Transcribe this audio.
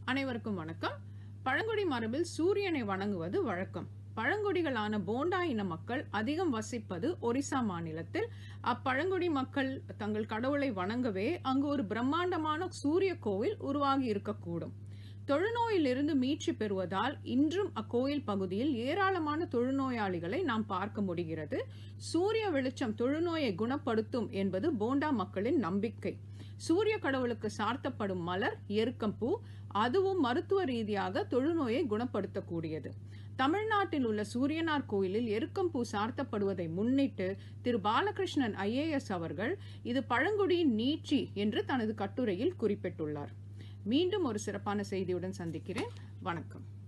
அனைவருக்கும் வணக்கம் பழங்குடி மரபில் சூரியனை வணங்குவது வழக்கம் பழங்குடிகளான போண்டா இன மக்கள் அதிகம் வசிப்பது ஒரிசா மாநிலத்தில் அப்பழங்குடி மக்கள் தங்கள் கடவுளை வணங்கவே அங்கு ஒரு பிரம்மாண்டமான சூரிய கோவில் உருவாகி இருக்கக்கூடும் தொழுநோயிலிருந்து மீட்சி பெறுவதால் இன்றும் அக்கோயில் பகுதியில் ஏராளமான தொழுநோயாளிகளை நாம் பார்க்க முடிகிறது சூரிய வெளிச்சம் தொழுநோயை குணப்படுத்தும் என்பது போண்டா மக்களின் நம்பிக்கை சூரிய கடவுளுக்கு சார்த்தப்படும் மலர் எருக்கம்பூ அதுவும் மருத்துவ ரீதியாக தொழுநோயை குணப்படுத்தக்கூடியது தமிழ்நாட்டில் உள்ள சூரியனார் கோயிலில் எருக்கம்பூ சார்த்தப்படுவதை முன்னிட்டு திரு பாலகிருஷ்ணன் ஐஏஎஸ் அவர்கள் இது பழங்குடியின் நீட்சி என்று தனது கட்டுரையில் குறிப்பிட்டுள்ளார் மீண்டும் ஒரு சிறப்பான செய்தியுடன் சந்திக்கிறேன் வணக்கம்